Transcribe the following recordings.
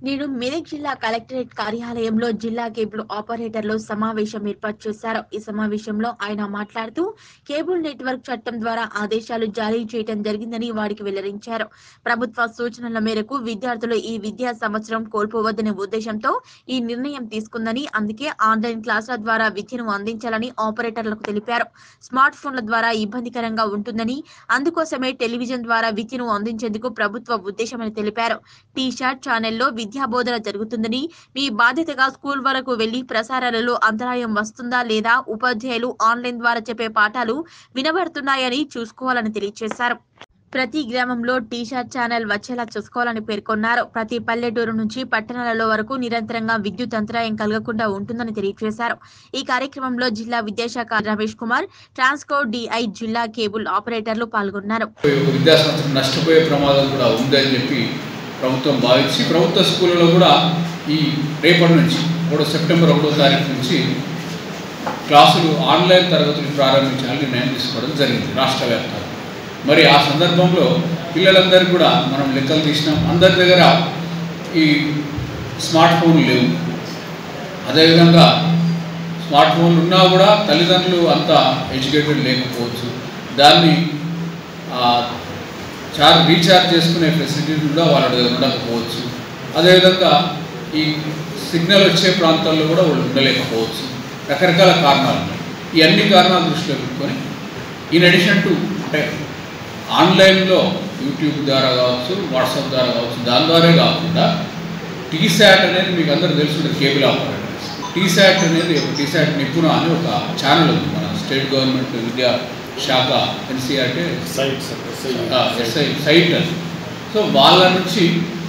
నేడు మెదక్ జిల్లా కలెక్టరేట్ కార్యాలయంలో జిల్లా కేబుల్ ఆపరేటర్లు సమావేశం ఏర్పాటు చేశారు ఈ సమావేశంలో ఆయన మాట్లాడుతూ కేబుల్ నెట్వర్క్ చట్టం ద్వారా ఆదేశాలు జారీ చేయడం జరిగిందని వారికి వెల్లడించారు ప్రభుత్వ సూచనల మేరకు విద్యార్థులు ఈ విద్యా సంవత్సరం కోల్పోవద్దనే ఉద్దేశంతో ఈ నిర్ణయం తీసుకుందని అందుకే ఆన్లైన్ క్లాసుల ద్వారా విద్యను అందించాలని ఆపరేటర్లకు తెలిపారు స్మార్ట్ ఫోన్ల ద్వారా ఇబ్బందికరంగా ఉంటుందని అందుకోసమే టెలివిజన్ ద్వారా విద్యను అందించేందుకు ప్రభుత్వ ఉద్దేశమని తెలిపారు టీ షర్ట్ ఛానల్లో విద్యా బోధన జరుగుతుందని మీ బాధ్యతగా స్కూల్ వరకు వెళ్లి ప్రసారాలలో అంతరాయం వస్తుందా లేదా ఉపాధ్యాయులు ఆన్లైన్ ద్వారా చెప్పే పాఠాలు వినబడుతున్నాయని చూసుకోవాలని తెలియజేశారు ప్రతి గ్రామంలో టీ షర్ట్ ఛానల్ వచ్చేలా చూసుకోవాలని పేర్కొన్నారు ప్రతి పల్లెటూరు నుంచి పట్టణాలలో వరకు నిరంతరంగా విద్యుత్ అంతరాయం కలగకుండా ఉంటుందని తెలియజేశారు ఈ కార్యక్రమంలో జిల్లా విద్యాశాఖ రమేష్ కుమార్ ట్రాన్స్కో డిఐ జిల్లా కేబుల్ ఆపరేటర్లు పాల్గొన్నారు ఒక విద్యా సంవత్సరం నష్టపోయే ప్రమాదం కూడా ఉందని చెప్పి ప్రభుత్వం భావించి ప్రభుత్వ స్కూళ్ళలో కూడా ఈ రేపటి నుంచి ఒకటో సెప్టెంబర్ ఒకటో తారీఖు నుంచి క్లాసులు ఆన్లైన్ తరగతులు ప్రారంభించాలని నిర్ణయం తీసుకోవడం జరిగింది రాష్ట్ర వ్యాప్తంగా మరి ఆ సందర్భంలో పిల్లలందరికీ కూడా మనం లెక్కలు తీసినాం అందరి దగ్గర ఈ స్మార్ట్ ఫోన్లు లేవు అదేవిధంగా స్మార్ట్ ఫోన్లు ఉన్నా కూడా తల్లిదండ్రులు అంత ఎడ్యుకేటెడ్ లేకపోవచ్చు దాన్ని ఆ, చార్జ్ రీఛార్జ్ చేసుకునే ఫెసిలిటీ కూడా వాళ్ళ దగ్గర ఉండకపోవచ్చు అదేవిధంగా ఈ సిగ్నల్ వచ్చే ప్రాంతాల్లో కూడా వాళ్ళు ఉండలేకపోవచ్చు రకరకాల కారణాలు ఉన్నాయి ఈ అన్ని కారణాలు దృష్టిలో పెట్టుకొని ఇన్ అడిషన్ టు అంటే ఆన్లైన్లో యూట్యూబ్ ద్వారా కావచ్చు వాట్సాప్ ద్వారా కావచ్చు దాని ద్వారా కాకుండా టీశాట్ అనేది మీకు అందరూ తెలుసుంటుంది కేబుల్ ఆపరేటర్స్ టీశాట్ అనేది ఒక టీశాట్ నిపుణ అని ఒక ఛానల్ ఉంది మన స్టేట్ గవర్నమెంట్ విద్యా శాఖ ఎన్సీఆర్టీ సైట్స్ ఎస్ఐ సైట్ అది సో వాళ్ళ నుంచి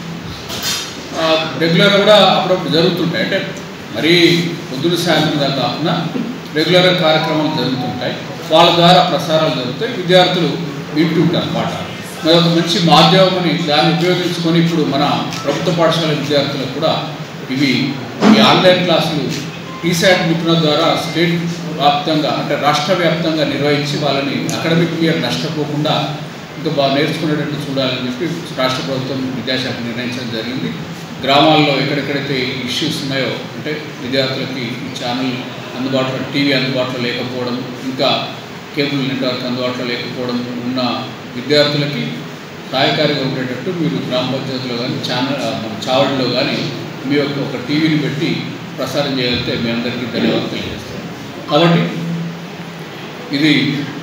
రెగ్యులర్ కూడా అప్పుడప్పుడు జరుగుతుంటాయి అంటే మరీ పొద్దున సాయంత్రం దాకా కాకుండా రెగ్యులర్గా కార్యక్రమాలు జరుగుతుంటాయి వాళ్ళ ద్వారా ప్రసారాలు జరుగుతాయి విద్యార్థులు వింటుంటారు పాఠాలు మరి ఒక మంచి మాధ్యమని దాన్ని ఉపయోగించుకొని ఇప్పుడు మన ప్రభుత్వ పాఠశాల విద్యార్థులకు కూడా ఇవి ఈ ఆన్లైన్ క్లాసులు టీశాట్ నిపుణుల ద్వారా స్టేట్ వ్యాప్తంగా అంటే రాష్ట్ర వ్యాప్తంగా నిర్వహించి వాళ్ళని అకాడమిక్ ఇయర్ నష్టపోకుండా ఇంకా బాగా నేర్చుకునేటట్టు చూడాలని చెప్పి రాష్ట్ర ప్రభుత్వం విద్యాశాఖ నిర్ణయించడం జరిగింది గ్రామాల్లో ఎక్కడెక్కడైతే ఇష్యూస్ ఉన్నాయో అంటే విద్యార్థులకి ఈ ఛానల్ అందుబాటులో టీవీ అందుబాటులో లేకపోవడం ఇంకా కేబుల్ నెట్వర్క్ అందుబాటులో లేకపోవడం ఉన్న విద్యార్థులకి సహాయకారిగా ఉండేటట్టు మీరు గ్రామ పంచాయతీలో కానీ ఛానల్ ఆ, మన చావడిలో కానీ మీ యొక్క ఒక టీవీని పెట్టి ప్రసారం చేయగలిగితే మీ అందరికీ ధన్యవాదాలు తెలియజేస్తాం కాబట్టి ఇది